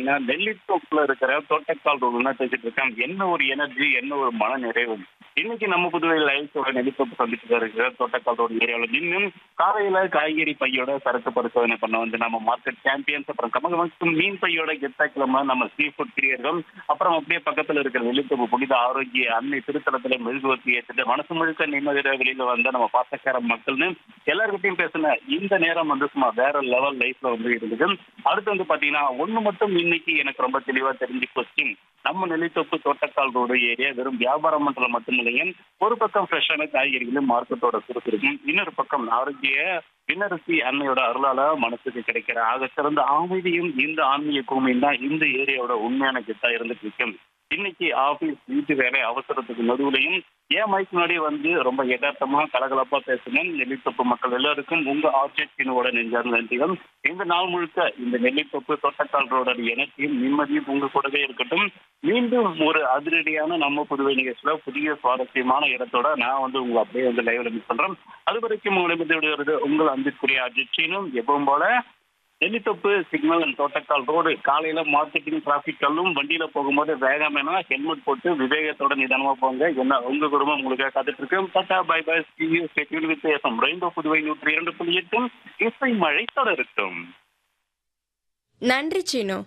பாத்தீங்கன்னா நெல்லித்தோப்புல இருக்கிற தோட்டக்கால் ரோடு பேசிட்டு இருக்கேன் என்ன ஒரு எனர்ஜி என்ன ஒரு மன நிறைவு இன்னைக்கு நம்ம புதுவை லைஃபோட நெல்லித்தோப்பு சந்திச்சுட்டு இருக்கிற தோட்டக்கால் ரோடு ஏரியாவில் நின்று காலையில காய்கறி பையோட சரக்கு பரிசோதனை பண்ண வந்து நம்ம மார்க்கெட் சாம்பியன்ஸ் அப்புறம் கமகமக்கும் மீன் பையோட கெத்தாக்கிழமை நம்ம சீ ஃபுட் பிரியர்கள் அப்புறம் அப்படியே பக்கத்துல இருக்கிற நெல்லித்தோப்பு புனித ஆரோக்கிய அன்னை திருத்தலத்துல மெழுகுவர்த்தி ஏற்றிட்டு மனசு முழுக்க நிம்மதியோட வெளியில வந்த நம்ம பாசக்கார மக்கள்னு எல்லாருக்கிட்டையும் பேசின இந்த நேரம் வந்து சும்மா வேற லெவல் லைஃப்ல வந்து இருந்தது அடுத்து வந்து பாத்தீங்கன்னா ஒண்ணு மட்டும் இன்னைக்கு எனக்கு ரொம்ப தெளிவா தெரிஞ்சு கொஸ்டின் நம்ம நெல்லித்தோப்பு தோட்டக்கால் ரோடு ஏரியா வெறும் வியாபார மண்டலம் மட்டும் இல்லைங்க ஒரு பக்கம் ஃப்ரெஷ்ஷான காய்கறிகளும் மார்க்கெட்டோட சுறுசுறுப்பும் இன்னொரு பக்கம் ஆரோக்கிய விண்ணரசி அன்னையோட அருளால மனசுக்கு கிடைக்கிற ஆக சிறந்த அமைதியும் இந்த ஆன்மீக பூமியும் தான் இந்த ஏரியாவோட உண்மையான கிட்டா இருந்துட்டு இருக்கும் இன்னைக்கு ஆபீஸ் வீட்டு வேலை அவசரத்துக்கு நடுவுலையும் ஏன் மைக் முன்னாடி வந்து ரொம்ப யதார்த்தமா கலகலப்பா பேசணும் நெல்லித்தொப்பு மக்கள் எல்லாருக்கும் உங்க ஆப்ஜெக்டினோட நெஞ்சார்ந்த நன்றிகள் இந்த நாள் முழுக்க இந்த நெல்லித்தொப்பு தோட்டக்கால் ரோட எனர்ஜியும் நிம்மதியும் உங்க கூடவே இருக்கட்டும் மீண்டும் ஒரு அதிரடியான நம்ம புதுவை நிகழ்ச்சியில புதிய சுவாரஸ்யமான இடத்தோட நான் வந்து உங்க அப்படியே வந்து லைவ்ல மிஸ் பண்றேன் அது வரைக்கும் உங்களை வந்து விடுவது உங்கள் அன்பிற்குரிய அஜிச்சினும் எப்பவும் போல Nellithoppu signal and Thottakkal road காலையில மார்க்கெட்டிங் டிராபிக்கல்லும் வண்டியில போகும்போது வேகம் வேணா ஹெல்மெட் போட்டு விவேகத்தோட நிதானமா போங்க என்ன உங்க குடும்பம் உங்களுக்கு காத்துட்டு இருக்கு tata bye bye with FM Rainbow Puduvai நூற்றி இரண்டு புள்ளி எட்டும் இசை மழை தொடரட்டும் நன்றி Seenu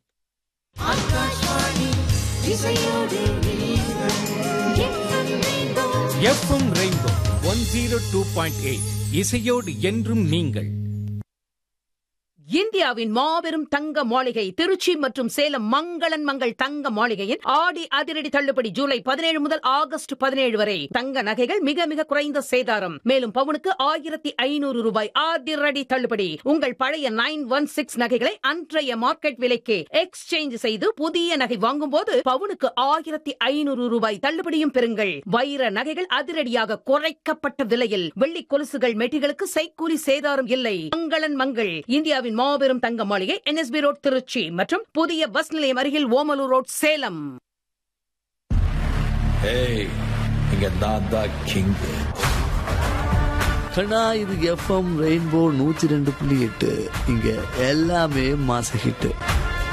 FM Rainbow one zero two point eight இசையோடு என்றும் நீங்கள் இந்தியாவின் மாபெரும் தங்க மாளிகை திருச்சி மற்றும் சேலம் மங்களன் மங்கள் தங்க மாளிகையின் ஆடி அதிரடி தள்ளுபடி ஜூலை பதினேழு முதல் ஆகஸ்ட் பதினேழு வரை தங்க நகைகள் மிக மிக குறைந்த சேதாரம் மேலும் பவுனுக்கு ஆயிரத்தி ஐநூறு ரூபாய் அதிரடி தள்ளுபடி உங்கள் பழைய நைன் ஒன் சிக்ஸ் நகைகளை அன்றைய மார்க்கெட் விலைக்கு எக்ஸ்சேஞ்ச் செய்து புதிய நகை வாங்கும்போது பவுனுக்கு ஆயிரத்தி ஐநூறு ரூபாய் தள்ளுபடியும் பெறுங்கள் வைர நகைகள் அதிரடியாக குறைக்கப்பட்ட விலையில் வெள்ளி கொலுசுகள் மெட்டிகளுக்கு செய்கூலி சேதாரம் இல்லை மங்களன் மங்கள் இந்தியாவின் மாபெரும் தங்க மாளிகை என்எஸ்பி ரோட் திருச்சி மற்றும் புதிய பஸ் நிலையம் அருகில் ஓமலூர் ரோட் சேலம் ஏய் இங்க நான் தான் கிங் கண்ணா இது எஃப்எம் ரெயின்போ நூத்தி ரெண்டு புள்ளி எட்டு இங்க எல்லாமே மாச ஹிட்டு